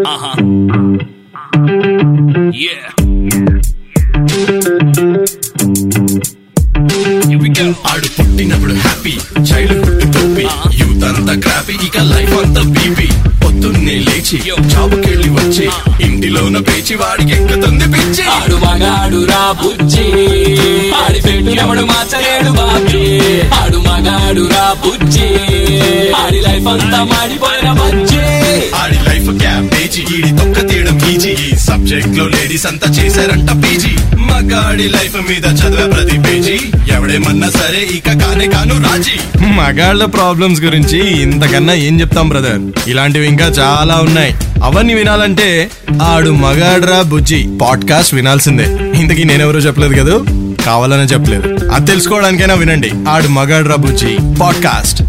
Uh-huh. Yeah. Here we go. ఆడు పుట్టినప్పుడు happy childhood టోపీ యూత్ అంతా క్రాపీ ఇక లైఫ్ అంతా బీపీ పొద్దున్నే లేచి జాబుకెళ్ళి వచ్చి ఇంటిలోన పేచి వాడికి ఎక్కుతుంది పిచ్చి ఆడు మగాడు రా బుజ్జి ఆడి పెట్టు ఎవడు మార్చలేడు బాబీ ఆడు మగాడు రా బుజ్జి ఆడి లైఫ్ అంతా మాడిపోయిన బజ్జి ఆడి లైఫ్ క్యాబేజీ ఈడి తొక్క తీయడం ఈజీ ఈ సబ్జెక్ట్ లో లేడీస్ అంతా చేశారంట పీజీ మగాడి లైఫ్ మీద చదివే ప్రతి పేజీ ఎవడేమన్నా సరే ఇక కానే కాను రాజీ మగాళ్ళ ప్రాబ్లమ్స్ గురించి ఇంతకన్నా ఏం చెప్తాం బ్రదర్ ఇలాంటివి ఇంకా చాలా ఉన్నాయి అవన్నీ వినాలంటే ఆడు మగాడ్రా బుజ్జి పాడ్కాస్ట్ వినాల్సిందే ఇంతకీ నేనెవరో చెప్పలేదు కదా కావాలనే చెప్పలేదు అది తెలుసుకోవడానికైనా వినండి ఆడు మగాడ్రా బుజ్జి పాడ్కాస్ట్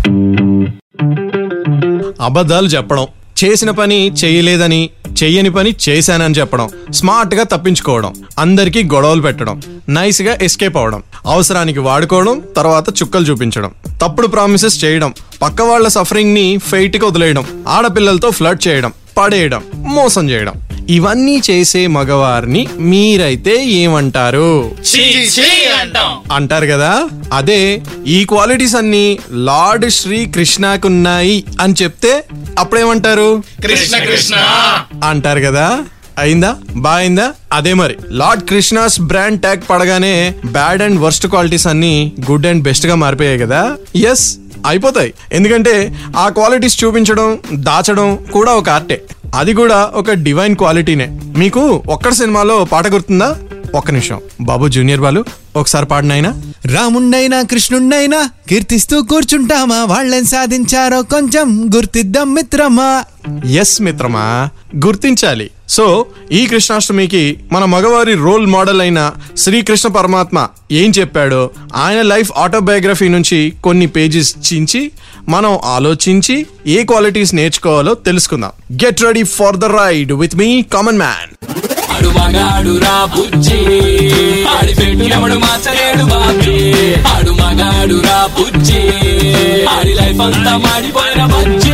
అబద్ధాలు చెప్పడం చేసిన పని చేయలేదని చెయ్యని పని చేశానని చెప్పడం స్మార్ట్ గా తప్పించుకోవడం అందరికీ గొడవలు పెట్టడం నైస్ గా ఎస్కేప్ అవడం అవసరానికి వాడుకోవడం తర్వాత చుక్కలు చూపించడం తప్పుడు ప్రామిసెస్ చేయడం పక్క వాళ్ళ సఫరింగ్ ని ఫెయిట్ కి వదిలేయడం ఆడపిల్లలతో ఫ్లడ్ చేయడం పడేయడం మోసం చేయడం ఇవన్నీ చేసే మగవారిని మీరైతే ఏమంటారు చీ చీ అంటాం అంటారు కదా అదే ఈ క్వాలిటీస్ అన్ని లార్డ్ శ్రీ కృష్ణకున్నాయి అని చెప్తే అప్పుడేమంటారు కృష్ణ కృష్ణ అంటారు కదా అయిందా బాయిందా అదే మరి లార్డ్ కృష్ణాస్ బ్రాండ్ ట్యాగ్ పడగానే బ్యాడ్ అండ్ వర్స్ట్ క్వాలిటీస్ అన్ని గుడ్ అండ్ బెస్ట్ గా మారిపోయాయి కదా ఎస్ అయిపోతాయి ఎందుకంటే ఆ క్వాలిటీస్ చూపించడం దాచడం కూడా ఒక ఆర్టే అది కూడా ఒక డివైన్ క్వాలిటీనే మీకు ఒక్కడ సినిమాలో పాట గుర్తుందా ఒక్క నిమిషం బాబు జూనియర్ బాలు ఒకసారి పాడినైనా రాముండైనా కృష్ణుండైనా కీర్తిస్తూ కూర్చుంటామా వాళ్ళేం సాధించారో కొంచెం గుర్తిద్దాం మిత్రమా ఎస్ మిత్రమా గుర్తించాలి సో ఈ కృష్ణాష్టమికి మన మగవారి రోల్ మోడల్ అయిన శ్రీకృష్ణ పరమాత్మ ఏం చెప్పాడో ఆయన లైఫ్ ఆటోబయోగ్రఫీ నుంచి కొన్ని పేజెస్ చించి మనం ఆలోచించి ఏ క్వాలిటీస్ నేర్చుకోవాలో తెలుసుకుందాం get ready for the ride with me common man ఆడు మగాడు రా బుజ్జి ఆడి పెట్టు ఎవడు మార్చలేడు బాబీ ఆడు మగాడు రా బుజ్జి ఆడి లైఫ్ అంతా మాడిపోయిన బజ్జి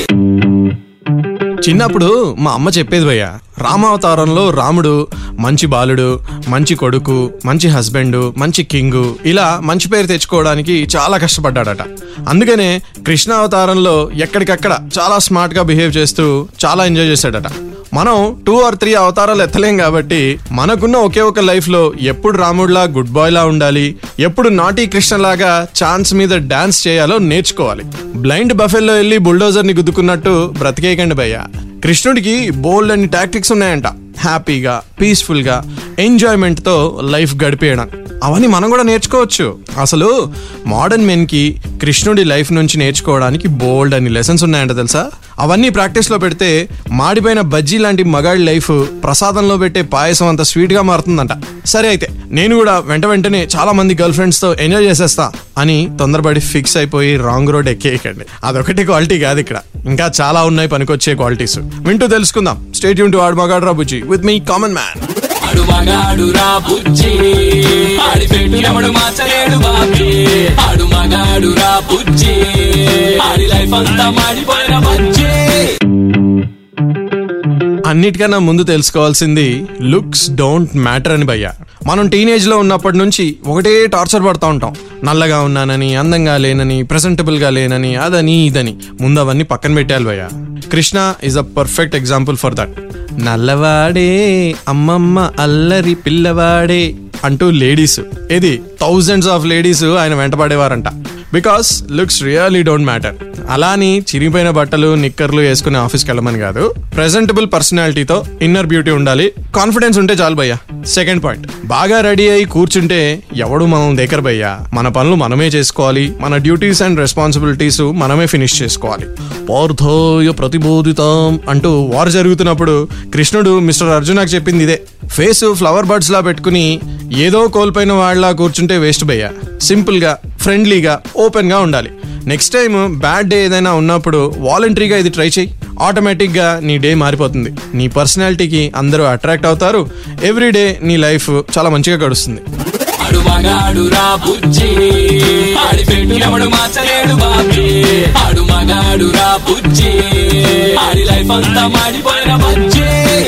చిన్నప్పుడు మా అమ్మ చెప్పేది భయ్య రామావతారంలో రాముడు మంచి బాలుడు మంచి కొడుకు మంచి హస్బెండ్ మంచి కింగ్ ఇలా మంచి పేరు తెచ్చుకోవడానికి చాలా కష్టపడ్డాడట అందుకనే కృష్ణ అవతారంలో ఎక్కడికక్కడ చాలా స్మార్ట్ గా బిహేవ్ చేస్తూ చాలా ఎంజాయ్ చేశాడట మనం టూ ఆర్ త్రీ అవతారాలు ఎత్తలేం కాబట్టి మనకున్న ఒకే ఒక లైఫ్ లో ఎప్పుడు రాముడిలా గుడ్ బాయ్ లా ఉండాలి ఎప్పుడు నాటీ కృష్ణలాగా ఛాన్స్ మీద డాన్స్ చేయాలో నేర్చుకోవాలి బ్లైండ్ బఫెల్లో వెళ్ళి బుల్డోజర్ ని గుద్దుకున్నట్టు బ్రతికేయకండి భయ్య కృష్ణుడికి బోల్డ్ అన్ని టాక్టిక్స్ ఉన్నాయంట హ్యాపీగా పీస్ఫుల్గా ఎంజాయ్మెంట్తో లైఫ్ గడిపేయడం అవన్నీ మనం కూడా నేర్చుకోవచ్చు అసలు మోడర్న్ మెన్కి కృష్ణుడి లైఫ్ నుంచి నేర్చుకోవడానికి బోల్డ్ అన్ని లెసన్స్ ఉన్నాయంట తెలుసా అవన్నీ ప్రాక్టీస్లో పెడితే మాడిపోయిన బజ్జీ లాంటి మగాడి లైఫ్ ప్రసాదంలో పెట్టే పాయసం అంత స్వీట్గా మారుతుందంట సరే అయితే నేను కూడా వెంట వెంటనే చాలా మంది గర్ల్ ఫ్రెండ్స్తో ఎంజాయ్ చేసేస్తా అని తొందరపడి ఫిక్స్ అయిపోయి రాంగ్ రోడ్ ఎక్కేయకండి అదొకటి క్వాలిటీ కాదు ఇక్కడ ఇంకా చాలా ఉన్నాయి పనికొచ్చే క్వాలిటీస్ వింటూ తెలుసుకుందాం స్టేట్ యూన్ టు ఆడ్ మగాడ్ రాబుజీ విత్ మీ కామన్ మ్యాన్ ఆడు మగాడు రా బుజ్జి ఆడి పెట్టు ఎవడు మార్చలేడు బాబీ ఆడు మగాడు రా బుజ్జి ఆడి లైఫ్ అంతా మాడిపోయిన బజ్జి అన్నిటికన్నా ముందు తెలుసుకోవాల్సింది లుక్స్ డోంట్ మ్యాటర్ అని భయ్య మనం టీనేజ్ లో ఉన్నప్పటి నుంచి ఒకటే టార్చర్ పడుతూ ఉంటాం నల్లగా ఉన్నానని అందంగా లేనని ప్రెసెంటబుల్ గా లేనని అదని ఇదని ముందు అవన్నీ పక్కన పెట్టాలి భయ్య Krishna is a perfect example for that నల్లవాడే అమ్మమ్మ అల్లరి పిల్లవాడే అంటూ లేడీస్ ఇది థౌజండ్స్ ఆఫ్ లేడీస్ ఆయన వెంటపడేవారంట because looks really don't matter అలా అని చిరిగిపోయిన బట్టలు నిక్కర్లు వేసుకుని ఆఫీస్కి వెళ్ళమని కాదు ప్రెజెంటబుల్ పర్సనాలిటీతో ఇన్నర్ బ్యూటీ ఉండాలి కాన్ఫిడెన్స్ ఉంటే చాలు భయ్యా సెకండ్ పాయింట్ బాగా రెడీ అయి కూర్చుంటే ఎవడు మనం దగ్గర భయ్యా మన పనులు మనమే చేసుకోవాలి మన డ్యూటీస్ అండ్ రెస్పాన్సిబిలిటీస్ మనమే ఫినిష్ చేసుకోవాలి పార్థోయ ప్రతిబోధితం అంటూ వార్ జరుగుతున్నప్పుడు కృష్ణుడు మిస్టర్ అర్జునకు చెప్పింది ఇదే ఫేస్ ఫ్లవర్ బర్డ్స్ లా పెట్టుకుని ఏదో కోల్పోయిన వాళ్ళ కూర్చుంటే వేస్ట్ భయ్యా సింపుల్ గా ఫ్రెండ్లీగా ఓపెన్ గా ఉండాలి నెక్స్ట్ టైం బ్యాడ్ డే ఏదైనా ఉన్నప్పుడు వాలంటరీగా ఇది ట్రై చేయి ఆటోమేటిక్ గా నీ డే మారిపోతుంది నీ పర్సనాలిటీకి అందరూ అట్రాక్ట్ అవుతారు ఎవ్రీ డే నీ లైఫ్ చాలా మంచిగా గడుస్తుంది ఆడు మగాడు రా బుజ్జి ఆడి పెట్టు ఎవడు మార్చలేడు బాబీ ఆడు మగాడు రా బుజ్జి ఆడి లైఫ్ అంతా మాడిపోయిన బుజ్జి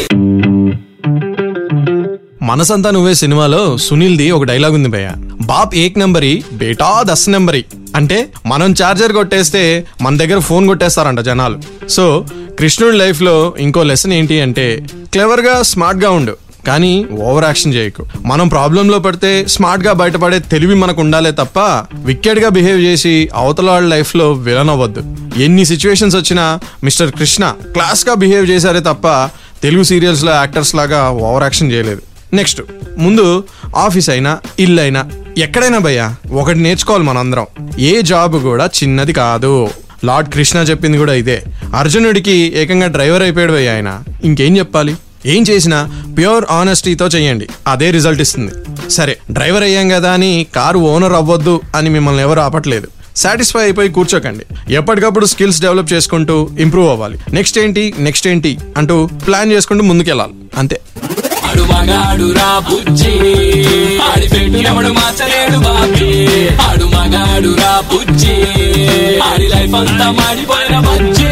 మనసంతా నువ్వే సినిమాలో సునీల్ది ఒక డైలాగ్ ఉంది భయ్య బాప్ ఏక్ నెంబరి బేటా దస్ నెంబరి అంటే మనం చార్జర్ కొట్టేస్తే మన దగ్గర ఫోన్ కొట్టేస్తారంట జనాలు సో కృష్ణుడి లైఫ్ లో ఇంకో లెసన్ ఏంటి అంటే క్లెవర్ గా స్మార్ట్ గా ఉండు కానీ ఓవర్ యాక్షన్ చేయకు మనం ప్రాబ్లం లో పడితే స్మార్ట్ గా బయటపడే తెలివి మనకు ఉండాలే తప్ప వికెట్ గా బిహేవ్ చేసి అవతల వాళ్ళ లైఫ్ లో విలన్ అవ్వద్దు ఎన్ని సిచ్యువేషన్స్ వచ్చినా మిస్టర్ కృష్ణ క్లాస్ గా బిహేవ్ చేశారే తప్ప తెలుగు సీరియల్స్ లో యాక్టర్స్ లాగా ఓవర్ యాక్షన్ చేయలేదు నెక్స్ట్ ముందు ఆఫీస్ అయినా ఇల్లు అయినా ఎక్కడైనా భయ్యా ఒకటి నేర్చుకోవాలి మనందరం ఏ జాబ్ కూడా చిన్నది కాదు లార్డ్ కృష్ణ చెప్పింది కూడా ఇదే అర్జునుడికి ఏకంగా డ్రైవర్ అయిపోయాడు భయ్య ఆయన ఇంకేం చెప్పాలి ఏం చేసినా ప్యూర్ ఆనెస్టీతో చేయండి అదే రిజల్ట్ ఇస్తుంది సరే డ్రైవర్ అయ్యాం కదా అని కారు ఓనర్ అవ్వద్దు అని మిమ్మల్ని ఎవరు ఆపట్లేదు సాటిస్ఫై అయిపోయి కూర్చోకండి ఎప్పటికప్పుడు స్కిల్స్ డెవలప్ చేసుకుంటూ ఇంప్రూవ్ అవ్వాలి నెక్స్ట్ ఏంటి నెక్స్ట్ ఏంటి అంటూ ప్లాన్ చేసుకుంటూ ముందుకెళ్ళాలి అంతే ఆడు మగాడు రా బుజ్జి ఆడి పెట్టినప్పుడు మార్చలేడు బాబీ ఆడు మగాడు రా బుజ్జి ఆడి లైఫ్ అంతా మాడిపోయిన బుజ్జి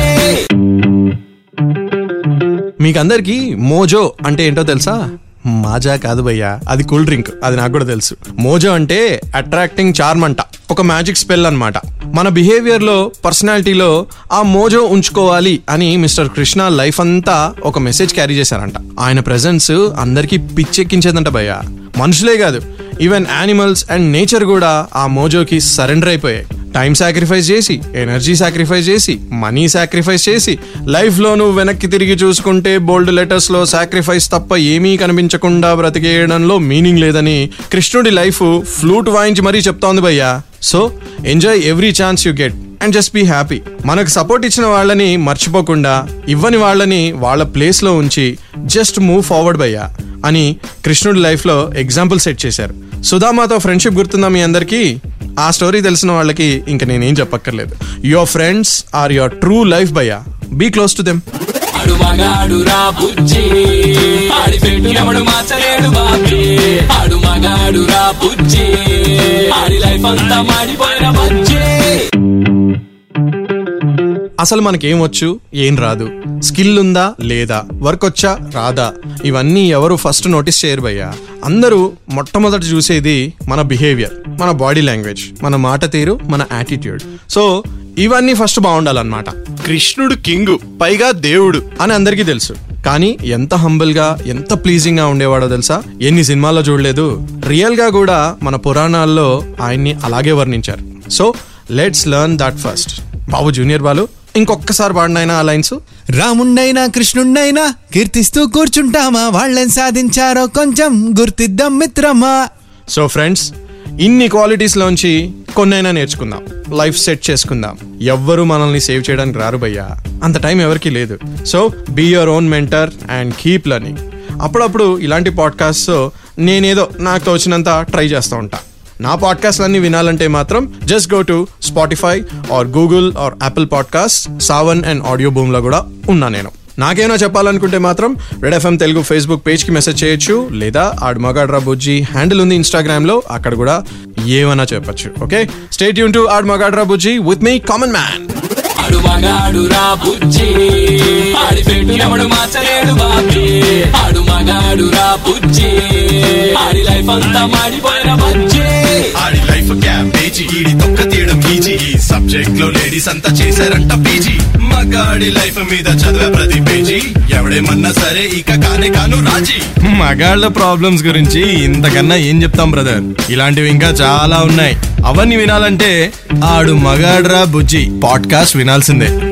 మీకందరికి మోజో అంటే ఏంటో తెలుసా మాజా కాదు భయ్యా అది కూల్ డ్రింక్ అది నాకు కూడా తెలుసు మోజో అంటే అట్రాక్టింగ్ చార్మ్ అంట ఒక మ్యాజిక్ స్పెల్ అన్నమాట మన బిహేవియర్ లో పర్సనాలిటీలో ఆ మోజో ఉంచుకోవాలి అని మిస్టర్ కృష్ణ లైఫ్ అంతా ఒక మెసేజ్ క్యారీ చేశారంట ఆయన ప్రెజెన్స్ అందరికీ పిచ్చెక్కించేదంట భయ్య మనుషులే కాదు ఈవెన్ యానిమల్స్ అండ్ నేచర్ కూడా ఆ మోజోకి సరెండర్ అయిపోయాయి టైం సాక్రిఫైస్ చేసి ఎనర్జీ సాక్రిఫైస్ చేసి మనీ సాక్రిఫైస్ చేసి లైఫ్లో నువ్వు వెనక్కి తిరిగి చూసుకుంటే బోల్డ్ లెటర్స్లో సాక్రిఫైస్ తప్ప ఏమీ కనిపించకుండా బ్రతికేయడంలో మీనింగ్ లేదని కృష్ణుడి లైఫ్ ఫ్లూట్ వాయించి మరీ చెప్తోంది భయ్యా so enjoy every chance you get and just be happy మనకు సపోర్ట్ ఇచ్చిన వాళ్ళని మర్చిపోకుండా ఇవ్వని వాళ్ళని వాళ్ళ ప్లేస్లో ఉంచి జస్ట్ మూవ్ ఫార్వర్డ్ భయ్యా అని కృష్ణుడి లైఫ్లో ఎగ్జాంపుల్ సెట్ చేశారు సుధామాతో ఫ్రెండ్షిప్ గుర్తుందా మీ అందరికీ ఆ స్టోరీ తెలిసిన వాళ్ళకి ఇంకా నేనేం చెప్పక్కర్లేదు your friends are your true life భయ్యా బీ క్లోజ్ టు దెమ్ ఆడు మగాడు రా బుజ్జి ఆడి పెట్టినప్పుడు మార్చలేడు బాబీ ఆడు మగాడు రా బుజ్జి ఆడి లైఫ్ అంతా మాడిపోయిన బుజ్జి అసలు మనకేం వచ్చు ఏం రాదు స్కిల్ ఉందా లేదా వర్క్ వచ్చా రాదా ఇవన్నీ ఎవరు ఫస్ట్ నోటీస్ చేయరు భయ్యా అందరూ మొట్టమొదట చూసేది మన బిహేవియర్ మన బాడీ లాంగ్వేజ్ మన మాట తీరు మన యాటిట్యూడ్ సో ఇవన్నీ ఫస్ట్ బాగుండాలన్నమాట కృష్ణుడు కింగు పైగా దేవుడు అని అందరికీ తెలుసు కానీ ఎంత హంబుల్ గా ఎంత ప్లీజింగ్ గా ఉండేవాడో తెలుసా ఎన్ని సినిమాల్లో చూడలేదు రియల్ గా కూడా మన పురాణాల్లో ఆయన్ని అలాగే వర్ణించారు so let's learn that first బాబు జూనియర్ బాలు ఇంకొకసారి పాడినైనా ఆ లైన్స్ రాముండైనా కృష్ణుండైనా కీర్తిస్తూ కూర్చుంటామా వాళ్ళేం సాధించారో కొంచెం గుర్తిద్దాం మిత్రమా సో ఫ్రెండ్స్ ఇన్ని క్వాలిటీస్ లోంచి కొన్నైనా నేర్చుకుందాం లైఫ్ సెట్ చేసుకుందాం ఎవ్వరు మనల్ని సేవ్ చేయడానికి రారు భయ్యా అంత టైం ఎవరికి లేదు so be your own mentor and keep learning అప్పుడప్పుడు ఇలాంటి పాడ్కాస్ట్ నేనేదో నాకు తోచినంత ట్రై చేస్తూ ఉంటా నా పాడ్కాస్ట్లన్నీ వినాలంటే మాత్రం just go to Spotify or Google or Apple podcast Saavn and audio బూమ్లో కూడా ఉన్నా నేను నాకేమైనా చెప్పాలనుకుంటే మాత్రం red FM Telugu Facebook page కి మెసేజ్ చేయొచ్చు లేదా ఆడు మగాడ్రా బుజ్జి హ్యాండిల్ ఉంది ఇన్స్టాగ్రామ్ లో అక్కడ కూడా ఏమైనా చెప్పొచ్చు ఓకే స్టేట్ యూన్ టు ఆడు మగాడ్రా బుజ్జి విత్ మీ కామన్ మ్యాన్ ఆడు మగాడు రా బుజ్జి ఆడి పెట్టినప్పుడు మార్చలేడు బాబీ ఆడు మగాడు రా బుజ్జి ఆడి లైఫ్ అంతా మాడిపోయిన బుజ్జి ఆడి లైఫ్ క్యాంపేజీ ఈడి తొక్క తీయడం ఈజీ ఈ సబ్జెక్ట్ లో లేడీస్ అంతా చేశారంట పీజీ మగాడి లైఫ్ మీద చదివే ప్రతి పేజీ ఎవడేమన్నా సరే ఇక కానే కాను రాజీ మగాళ్ళ ప్రాబ్లమ్స్ గురించి ఇంతకన్నా ఏం చెప్తాం బ్రదర్ ఇలాంటివి ఇంకా చాలా ఉన్నాయి అవన్నీ వినాలంటే ఆడు మగాడ్రా బుజ్జి పాడ్కాస్ట్ వినాల్సిందే